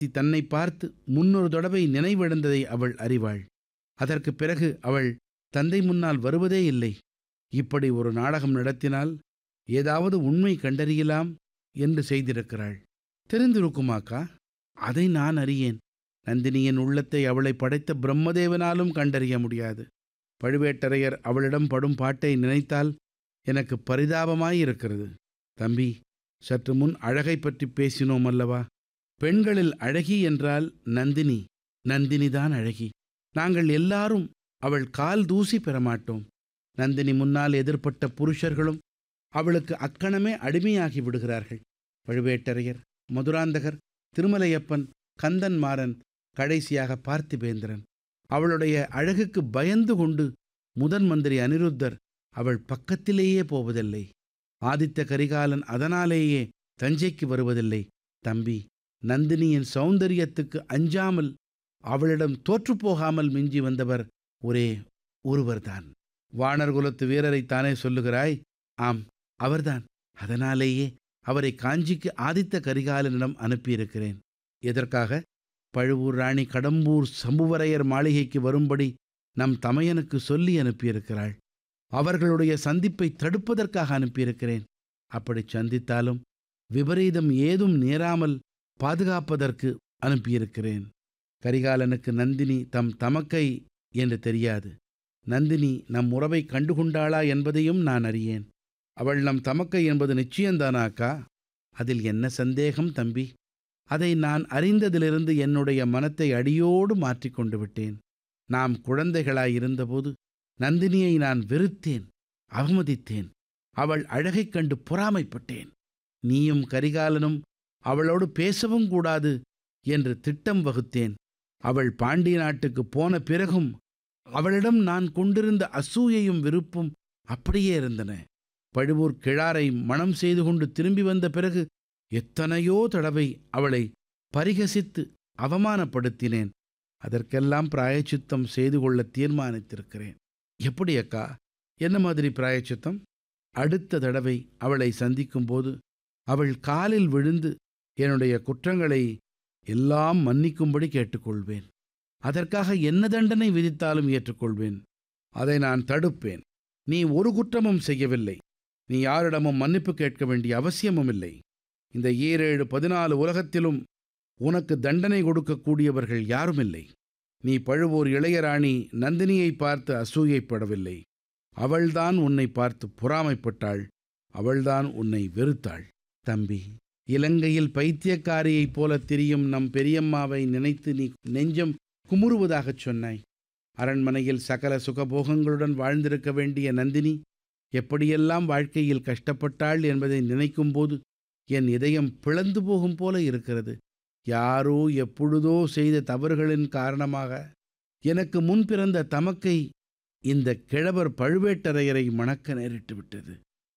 தன்னை பார்த்து முன்னொரு தடவை நினைவிழந்ததை அவள் அறிவாள் அதற்குப் பிறகு அவள் தந்தை முன்னால் வருவதே இல்லை இப்படி ஒரு நாடகம் நடத்தினால் ஏதாவது உண்மை கண்டறியலாம் என்று செய்திருக்கிறாள் தெரிந்திருக்குமாக்கா அதை நான் அறியேன் நந்தினியின் உள்ளத்தை அவளை படைத்த பிரம்மதேவனாலும் கண்டறிய முடியாது பழுவேட்டரையர் அவளிடம் படும் பாட்டை நினைத்தால் எனக்கு பரிதாபமாயிருக்கிறது தம்பி சற்று முன் அழகை பற்றி பேசினோம் அல்லவா பெண்களில் அழகி என்றால் நந்தினி நந்தினிதான் அழகி நாங்கள் எல்லாரும் அவள் கால் தூசி பெறமாட்டோம் நந்தினி முன்னால் எதிர்ப்பட்ட புருஷர்களும் அவளுக்கு அக்கணமே அடிமையாகி விடுகிறார்கள் பழுவேட்டரையர் மதுராந்தகர் திருமலையப்பன் கந்தன் மாறன் கடைசியாக பார்த்திபேந்திரன் அவளுடைய அழகுக்கு பயந்து கொண்டு முதன் மந்திரி அனிருத்தர் அவள் பக்கத்திலேயே போவதில்லை ஆதித்த கரிகாலன் அதனாலேயே தஞ்சைக்கு வருவதில்லை தம்பி நந்தினியின் சௌந்தரியத்துக்கு அஞ்சாமல் அவளிடம் தோற்றுப்போகாமல் மிஞ்சி வந்தவர் ஒரே ஒருவர்தான் வானர் குலத்து வீரரைத்தானே சொல்லுகிறாய் ஆம் அவர்தான் அதனாலேயே அவரை காஞ்சிக்கு ஆதித்த கரிகாலனிடம் அனுப்பியிருக்கிறேன் எதற்காக பழுவூர் ராணி கடம்பூர் சம்புவரையர் மாளிகைக்கு வரும்படி நம் தமையனுக்கு சொல்லி அனுப்பியிருக்கிறாள் அவர்களுடைய சந்திப்பை தடுப்பதற்காக அனுப்பியிருக்கிறேன் அப்படி சந்தித்தாலும் விபரீதம் ஏதும் நேராமல் பாதுகாப்பதற்கு அனுப்பியிருக்கிறேன் கரிகாலனுக்கு நந்தினி தம் தமக்கை என்று தெரியாது நந்தினி நம் உறவை கண்டுகொண்டாளா என்பதையும் நான் அறியேன் அவள் நம் தமக்கை என்பது நிச்சயம்தானா அக்கா அதில் என்ன சந்தேகம் தம்பி அதை நான் அறிந்ததிலிருந்து என்னுடைய மனத்தை அடியோடு மாற்றிக்கொண்டு விட்டேன் நாம் குழந்தைகளாயிருந்தபோது நந்தினியை நான் வெறுத்தேன் அவமதித்தேன் அவள் அழகைக் கண்டு பொறாமைப்பட்டேன் நீயும் கரிகாலனும் அவளோடு பேசவும் கூடாது என்று திட்டம் வகுத்தேன் அவள் பாண்டிய நாட்டுக்கு போன பிறகும் அவளிடம் நான் கொண்டிருந்த அசூயையும் விருப்பும் அப்படியே இருந்தன பழுவூர் கிழாரை மணம் செய்து கொண்டு திரும்பி வந்த பிறகு எத்தனையோ தடவை அவளை பரிகசித்து அவமானப்படுத்தினேன் அதற்கெல்லாம் பிராயச்சித்தம் செய்து கொள்ள தீர்மானித்திருக்கிறேன் எப்படி அக்கா என்ன மாதிரி பிராயச்சித்தம் அடுத்த தடவை அவளை சந்திக்கும்போது அவள் காலில் விழுந்து என்னுடைய குற்றங்களை எல்லாம் மன்னிக்கும்படி கேட்டுக்கொள்வேன் அதற்காக என்ன தண்டனை விதித்தாலும் ஏற்றுக்கொள்வேன் அதை நான் தடுப்பேன் நீ ஒரு குற்றமும் செய்யவில்லை நீ யாரிடமும் மன்னிப்பு கேட்க வேண்டிய அவசியமும் இல்லை இந்த ஈரேழு பதினாலு உலகத்திலும் உனக்கு தண்டனை கொடுக்கக்கூடியவர்கள் யாரும் இல்லை நீ பழுவூர் இளையராணி நந்தினியை பார்த்து அசூயைப்படவில்லை அவள்தான் உன்னை பார்த்து பொறாமைப்பட்டாள் அவள்தான் உன்னை வெறுத்தாள் தம்பி இலங்கையில் பைத்தியக்காரியைப் போல திரியும் நம் பெரியம்மாவை நினைத்து நீ நெஞ்சம் குமுறுவதாகச் சொன்னாய் அரண்மனையில் சகல சுகபோகங்களுடன் வாழ்ந்திருக்க வேண்டிய நந்தினி எப்படியெல்லாம் வாழ்க்கையில் கஷ்டப்பட்டாள் என்பதை நினைக்கும்போது என் இதயம் பிளந்து போகும் போல இருக்கிறது யாரோ எப்பொழுதோ செய்த தவறுகளின் காரணமாக எனக்கு முன் பிறந்த தமக்கை இந்த கிழவர் பழுவேட்டரையரை மணக்க நேரிட்டு விட்டது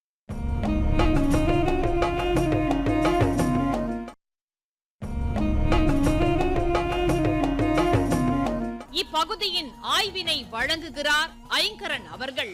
இப்பகுதியின் ஆய்வினை வழங்குகிறார் ஐங்கரன் அவர்கள்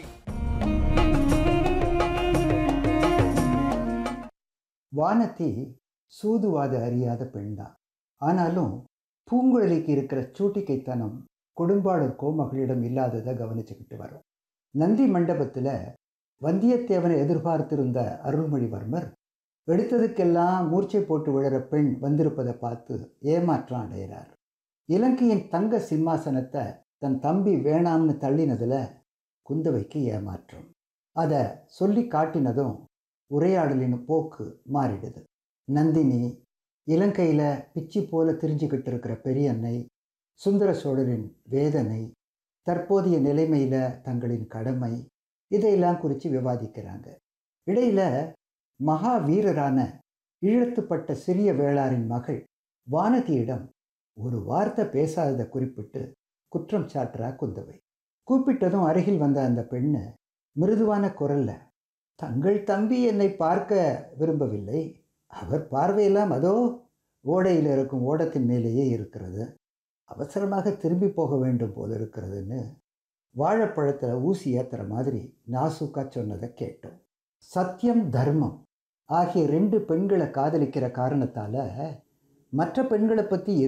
வானதி சூதுவாத அறியாத பெண்தான் ஆனாலும் பூங்குழலிக்கு இருக்கிற சூட்டிக்கைத்தனம் கொடும்பாளூர் கோமகளிடம் இல்லாததை கவனிச்சுக்கிட்டு வரும் நந்தி மண்டபத்தில் வந்தியத்தேவனை எதிர்பார்த்திருந்த அருள்மொழிவர்மர் எடுத்ததுக்கெல்லாம் மூர்ச்சை போட்டு விழற பெண் வந்திருப்பதை பார்த்து ஏமாற்றம் அடைகிறார் இலங்கையின் தங்க சிம்மாசனத்தை தன் தம்பி வேணாம்னு தள்ளினதில் குந்தவைக்கு ஏமாற்றம் அதை சொல்லி காட்டினதும் உரையாடலின் போக்கு மாறிடுது நந்தினி இலங்கையில் பிச்சி போல திரிஞ்சுக்கிட்டு இருக்கிற பெரியன்னை சுந்தர சோழரின் வேதனை தற்போதைய நிலைமையில் தங்களின் கடமை இதையெல்லாம் குறித்து விவாதிக்கிறாங்க இடையில மகாவீரரான இழுத்துப்பட்ட சிறிய வேளாரின் மகள் வானதியிடம் ஒரு வார்த்தை பேசாததை குறிப்பிட்டு குற்றம் சாட்டுறா குந்தவை கூப்பிட்டதும் அருகில் வந்த அந்த பெண்ணு மிருதுவான குரல்ல தங்கள் தம்பி என்னை பார்க்க விரும்பவில்லை அவர் பார்வையெல்லாம் அதோ ஓடையில் இருக்கும் ஓடத்தின் மேலேயே இருக்கிறது அவசரமாக திரும்பி போக வேண்டும் போல இருக்கிறதுன்னு வாழைப்பழத்தில் ஊசி ஏத்துற மாதிரி நாசுக்கா சொன்னதை கேட்டோம் சத்தியம் தர்மம் ஆகிய ரெண்டு பெண்களை காதலிக்கிற காரணத்தால் மற்ற பெண்களை பற்றி